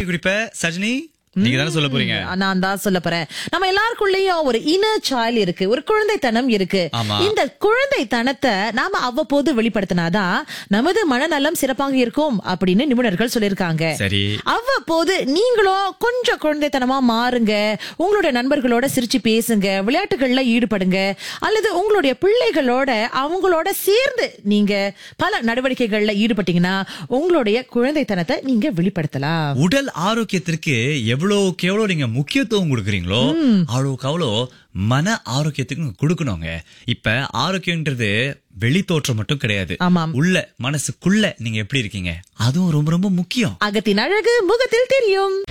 Coffee குடிப்ப Sajini நீங்க தானே சொல்ல போறீங்க நான் தான் சொல்ல போறேன் நம்ம எல்லாருக்குள்ளயும் ஒரு இன்னர் சாயல் இருக்கு ஒரு குழந்தைத்தனம் இருக்கு ஆமா. இந்த குழந்தைத்தனத்தை நாம அவ்வப்போது வெளிப்படுத்தினாதான் நமது மனநலம் சிறப்பாக இருக்கும் அப்படின்னு நிபுணர்கள் சொல்லியிருக்காங்க சரி அவ்வப்போது நீங்களும் கொஞ்சம் குழந்தைத்தனமா மாறுங்க உங்களுடைய நண்பர்களோட சிரிச்சு பேசுங்க விளையாட்டுகள்ல ஈடுபடுங்க அல்லது உங்களுடைய பிள்ளைகளோட அவங்களோட சேர்ந்து நீங்க பல நடவடிக்கைகள்ல ஈடுபட்டீங்கன்னா உங்களுடைய குழந்தைத்தனத்தை நீங்க வெளிப்படுத்தலாம் உடல் ஆரோக்கியத்திற்கு எவ்வளவுக்கு எவ்வளவு நீங்க முக்கியத்துவம் கொடுக்குறீங்களோ அவ்வளவுக்கு அவ்வளோ மன ஆரோக்கியத்துக்கு கொடுக்கணுங்க இப்ப ஆரோக்கியம்ன்றது வெளி தோற்றம் மட்டும் கிடையாது ஆமாம். உள்ள மனசுக்குள்ள நீங்க எப்படி இருக்கீங்க அதுவும் ரொம்ப ரொம்ப முக்கியம் அகத்தின் அழகு முகத்தில் தெரியும்